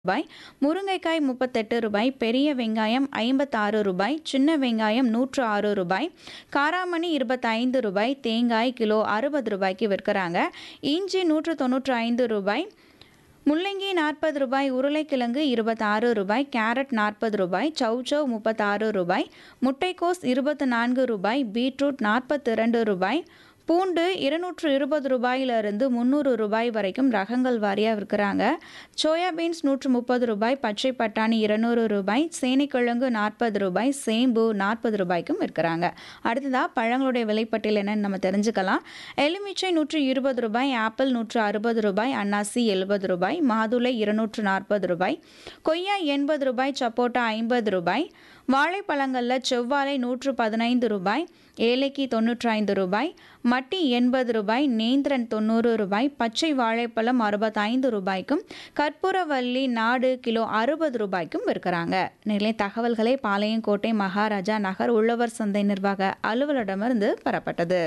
ரூபாய் முருங்கைக்காய் முப்பத்தெட்டு ரூபாய் பெரிய வெங்காயம் ஐம்பத்தாறு ரூபாய் சின்ன வெங்காயம் நூற்று ஆறு ரூபாய் காராமணி இருபத்தைந்து ரூபாய் தேங்காய் கிலோ அறுபது ரூபாய்க்கு விற்கிறாங்க இஞ்சி நூற்று தொண்ணூற்று ஐந்து ரூபாய் முள்ளங்கி நாற்பது ரூபாய் உருளைக்கிழங்கு இருபத்தாறு ரூபாய் கேரட் நாற்பது ரூபாய் சௌச்சௌ முப்பத்தாறு ரூபாய் முட்டைக்கோஸ் இருபத்து நான்கு ரூபாய் பீட்ரூட் நாற்பத்தி இரண்டு ரூபாய் பூண்டு இருநூற்று இருபது ரூபாயிலிருந்து முந்நூறு ரூபாய் வரைக்கும் ரகங்கள் வாரியாக விற்கிறாங்க சோயா பீன்ஸ் நூற்று முப்பது ரூபாய் பச்சை பட்டாணி இருநூறு ரூபாய் சேனைக்கிழங்கு நாற்பது ரூபாய் சேம்பு நாற்பது ரூபாய்க்கும் விற்கிறாங்க அடுத்ததாக பழங்களுடைய விலைப்பட்டியல் என்னன்னு நம்ம தெரிஞ்சுக்கலாம் எலுமிச்சை நூற்று இருபது ரூபாய் ஆப்பிள் நூற்று அறுபது ரூபாய் அன்னாசி எழுபது ரூபாய் மாதுளை இருநூற்று நாற்பது ரூபாய் கொய்யா எண்பது ரூபாய் சப்போட்டா ஐம்பது ரூபாய் வாழைப்பழங்களில் செவ்வாழை நூற்று பதினைந்து ரூபாய் ஏலைக்கி தொண்ணூற்றி ஐந்து ரூபாய் மட்டி எண்பது ரூபாய் நேந்திரன் தொண்ணூறு ரூபாய் பச்சை வாழைப்பழம் அறுபத்தைந்து ரூபாய்க்கும் கற்பூரவல்லி நாடு கிலோ அறுபது ரூபாய்க்கும் விற்கிறாங்க நிலை தகவல்களை பாளையங்கோட்டை மகாராஜா நகர் உழவர் சந்தை நிர்வாக அலுவலரிடமிருந்து பெறப்பட்டது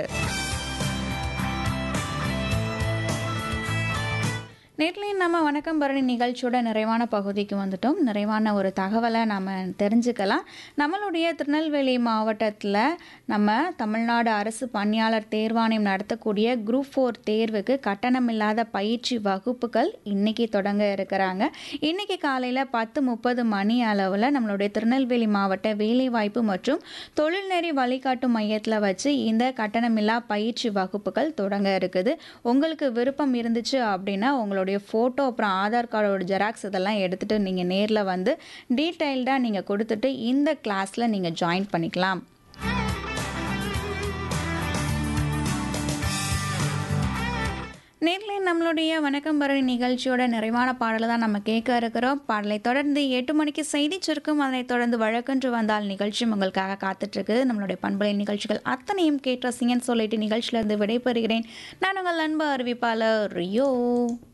நேர்லையும் நம்ம வணக்கம் பரணி நிகழ்ச்சியோட நிறைவான பகுதிக்கு வந்துட்டோம் நிறைவான ஒரு தகவலை நம்ம தெரிஞ்சுக்கலாம் நம்மளுடைய திருநெல்வேலி மாவட்டத்தில் நம்ம தமிழ்நாடு அரசு பணியாளர் தேர்வாணையம் நடத்தக்கூடிய குரூப் ஃபோர் தேர்வுக்கு கட்டணமில்லாத பயிற்சி வகுப்புகள் இன்னைக்கு தொடங்க இருக்கிறாங்க இன்னைக்கு காலையில் பத்து முப்பது மணி அளவில் நம்மளுடைய திருநெல்வேலி மாவட்ட வேலைவாய்ப்பு மற்றும் தொழில்நெறி வழிகாட்டு மையத்தில் வச்சு இந்த கட்டணமில்லா பயிற்சி வகுப்புகள் தொடங்க இருக்குது உங்களுக்கு விருப்பம் இருந்துச்சு அப்படின்னா உங்களோட உங்களுடைய ஃபோட்டோ அப்புறம் ஆதார் கார்டோட ஜெராக்ஸ் இதெல்லாம் எடுத்துகிட்டு நீங்கள் நேரில் வந்து டீட்டெயில்டாக நீங்கள் கொடுத்துட்டு இந்த கிளாஸில் நீங்கள் ஜாயின் பண்ணிக்கலாம் நேரில் நம்மளுடைய வணக்கம் பரணி நிகழ்ச்சியோட நிறைவான பாடலை தான் நம்ம கேட்க இருக்கிறோம் பாடலை தொடர்ந்து எட்டு மணிக்கு செய்தி சுருக்கம் அதனைத் தொடர்ந்து வழக்கன்று வந்தால் நிகழ்ச்சியும் உங்களுக்காக காத்துட்ருக்கு நம்மளுடைய பண்பலை நிகழ்ச்சிகள் அத்தனையும் கேட்ட சிங்கன் சொல்லிட்டு நிகழ்ச்சியிலிருந்து விடைபெறுகிறேன் நான் உங்கள் அன்பு அறிவிப்பாளர் ரியோ